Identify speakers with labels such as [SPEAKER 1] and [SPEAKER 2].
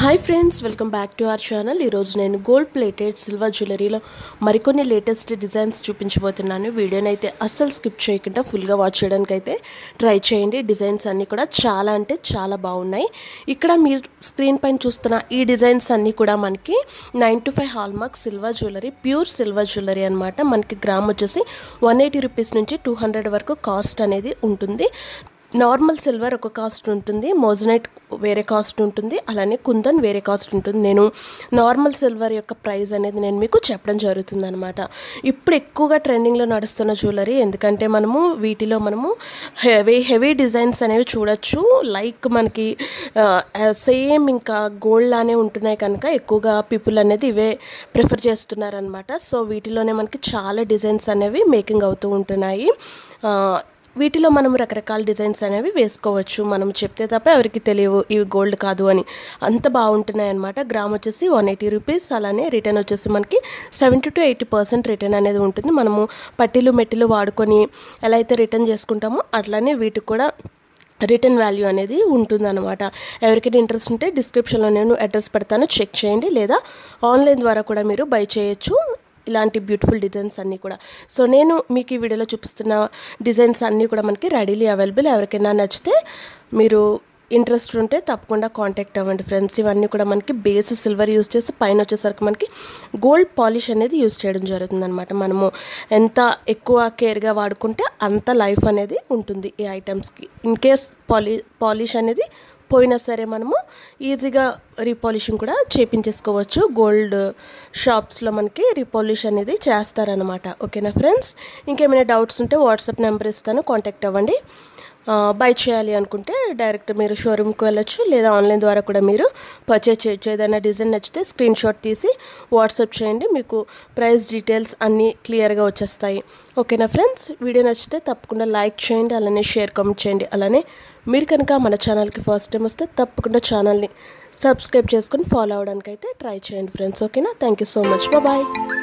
[SPEAKER 1] hi friends welcome back to our channel ఈరోజు నేను gold plated silver జ్యువెలరీలో మరికొన్ని latest designs చూపించబోతున్నాను వీడియోని అయితే అస్సలు స్కిప్ చేయకుండా ఫుల్గా వాచ్ చేయడానికి అయితే ట్రై చేయండి డిజైన్స్ అన్నీ కూడా చాలా అంటే చాలా బాగున్నాయి ఇక్కడ మీరు స్క్రీన్ పైన చూస్తున్న ఈ డిజైన్స్ అన్నీ కూడా మనకి nine two five hallmark silver jewellery pure silver jewellery అనమాట మనకి గ్రామ్ వచ్చేసి వన్ ఎయిటీ రూపీస్ నుంచి టూ హండ్రెడ్ వరకు కాస్ట్ అనేది ఉంటుంది నార్మల్ సిల్వర్ ఒక కాస్ట్ ఉంటుంది మోజనైట్ వేరే కాస్ట్ ఉంటుంది అలానే కుందన్ వేరే కాస్ట్ ఉంటుంది నేను నార్మల్ సిల్వర్ యొక్క ప్రైస్ అనేది నేను మీకు చెప్పడం జరుగుతుంది అనమాట ఇప్పుడు ఎక్కువగా ట్రెండింగ్లో నడుస్తున్న జ్యువెలరీ ఎందుకంటే మనము వీటిలో మనము హెవీ హెవీ డిజైన్స్ అనేవి చూడొచ్చు లైక్ మనకి సేమ్ ఇంకా గోల్డ్ లానే ఉంటున్నాయి కనుక ఎక్కువగా పీపుల్ అనేది ఇవే ప్రిఫర్ చేస్తున్నారనమాట సో వీటిలోనే మనకి చాలా డిజైన్స్ అనేవి మేకింగ్ అవుతూ ఉంటున్నాయి ఆ, వీటిలో మనం రకరకాల డిజైన్స్ అనేవి వేసుకోవచ్చు మనం చెప్తే తప్ప ఎవరికి తెలియవు ఇవి గోల్డ్ కాదు అని అంత బాగుంటున్నాయి అనమాట గ్రామ్ వచ్చేసి వన్ ఎయిటీ రూపీస్ అలానే రిటర్న్ వచ్చేసి మనకి seventy to eighty percent return అనేది ఉంటుంది మనము పట్టీలు మెట్టిలు వాడుకొని ఎలా అయితే రిటర్న్ చేసుకుంటామో అట్లానే వీటికి కూడా రిటర్న్ వాల్యూ అనేది ఉంటుందన్నమాట ఎవరికైనా ఇంట్రెస్ట్ ఉంటే డిస్క్రిప్షన్లో నేను అడ్రస్ పెడతాను చెక్ చేయండి లేదా ఆన్లైన్ ద్వారా కూడా మీరు బై చేయొచ్చు ఇలాంటి బ్యూటిఫుల్ డిజైన్స్ అన్నీ కూడా సో నేను మీకు ఈ వీడియోలో చూపిస్తున్న డిజైన్స్ అన్నీ కూడా మనకి రెడీలీ అవైలబుల్ ఎవరికైనా నచ్చితే మీరు ఇంట్రెస్ట్ ఉంటే తప్పకుండా కాంటాక్ట్ అవ్వండి ఫ్రెండ్స్ ఇవన్నీ కూడా మనకి బేస్ సిల్వర్ యూస్ చేసి పైన వచ్చేసరికి మనకి గోల్డ్ పాలిష్ అనేది యూస్ చేయడం జరుగుతుంది అనమాట మనము ఎంత ఎక్కువ కేర్గా వాడుకుంటే అంత లైఫ్ అనేది ఉంటుంది ఈ ఐటమ్స్కి ఇన్ కేస్ పాలి పాలిష్ అనేది పోయినా సరే మనము ఈజీగా రీపాలిషింగ్ కూడా చేపించేసుకోవచ్చు గోల్డ్ షాప్స్లో మనకి రీపాలిష్ అనేది చేస్తారనమాట ఓకేనా ఫ్రెండ్స్ ఇంకేమైనా డౌట్స్ ఉంటే వాట్సాప్ నెంబర్ ఇస్తాను కాంటాక్ట్ అవ్వండి బై చేయాలి అనుకుంటే డైరెక్ట్ మీరు షోరూమ్కి వెళ్ళొచ్చు లేదా ఆన్లైన్ ద్వారా కూడా మీరు పర్చేజ్ చేయొచ్చు ఏదైనా డిజైన్ నచ్చితే స్క్రీన్ షాట్ తీసి వాట్సాప్ చేయండి మీకు ప్రైస్ డీటెయిల్స్ అన్నీ క్లియర్గా వచ్చేస్తాయి ఓకేనా ఫ్రెండ్స్ వీడియో నచ్చితే తప్పకుండా లైక్ చేయండి అలానే షేర్ కామెంట్ చేయండి అలానే మీరు కనుక మన ఛానల్కి ఫస్ట్ టైం వస్తే తప్పకుండా ఛానల్ని సబ్స్క్రైబ్ చేసుకొని ఫాలో అవడానికి అయితే ట్రై చేయండి ఫ్రెండ్స్ ఓకేనా thank you so much bye